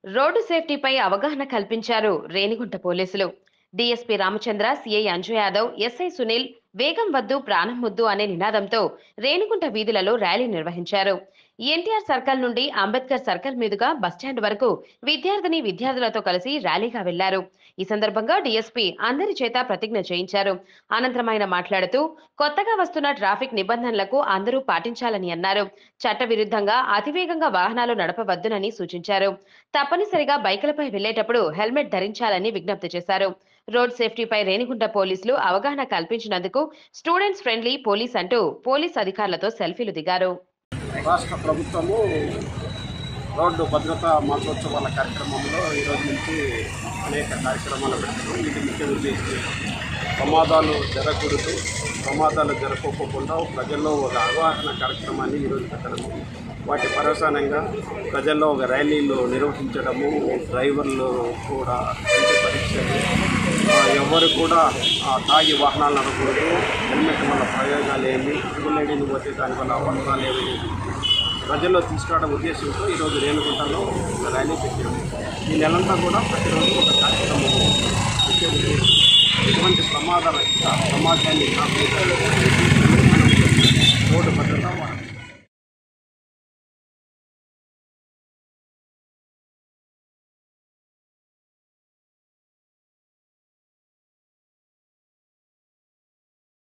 road సేఫ్టీపై అవగాహన కల్పించారు రేణిగుంట పోలీసులు DSP Ramachandra CI Anju Yadav SI Sunil వేగం వద్దు ప్రాణం ముద్దు అనే నినాదంతో రేణిగుంట వీధులలో ర్యాలీ నిర్వహించారు ఎన్టీఆర్ సర్కిల్ నుండి అంబేద్కర్ సర్కిల్ మీదుగా బస్టాండ్ వరకు విద్యార్థిని విద్యార్థులతో కలిసి ర్యాలీగా వెళ్లారు ఈ సందర్భంగా డీఎస్పీ అందరి చేత ప్రతిజ్ఞ చేయించారు అనంతరం ఆయన మాట్లాడుతూ కొత్తగా వస్తున్న ట్రాఫిక్ నిబంధనలకు అందరూ పాటించాలని అన్నారు చట్ట విరుద్ధంగా అతివేగంగా వాహనాలు నడపవద్దునని సూచించారు తప్పనిసరిగా బైకులపై వెళ్లేటప్పుడు హెల్మెట్ ధరించాలని విజ్ఞప్తి చేశారు రోడ్ సేఫ్టీపై రేణిగుంట పోలీసులు అవగాహన కల్పించినందుకు స్టూడెంట్స్ ఫ్రెండ్లీ పోలీస్ అంటూ పోలీస్ అధికారులతో సెల్ఫీలు దిగారు రాష్ట్ర ప్రభుత్వము రోడ్డు భద్రతా మాసోత్సవాల కార్యక్రమంలో ఈరోజు నుంచి అనేక కార్యక్రమాలు పెట్టడం ఇది ముఖ్య ఉద్దేశం ప్రమాదాలు జరగకూడదు ప్రమాదాలు జరగకోకుండా ప్రజల్లో ఒక అవగాహన కార్యక్రమాన్ని ఈరోజు పెట్టడము వాటి పరవసానంగా ప్రజల్లో ఒక ర్యాలీలు నిర్వహించడము డ్రైవర్లు కూడా ఇంటి పరీక్షలు ఆ, ఎవరు కూడా ఆ, తాగి వాహనాలు నడకూడదు హెల్మెట్ వల్ల ప్రయోజనాలు ఏమి సివిల్ పోతే దానివల్ల అవసరాలు ఏమి ప్రజల్లో తీసుకురావడం ఉద్దేశంతో ఈరోజు రేణుగుంటలో ఒక ర్యాలీ పెట్టాము ఈ నెలంతా కూడా ప్రతిరోజు ఒక కార్యక్రమం పెట్టే ఉద్దేశం ఎటువంటి ప్రమాదాల ప్రమాదాన్ని కాకుండా రోడ్డు భద్రత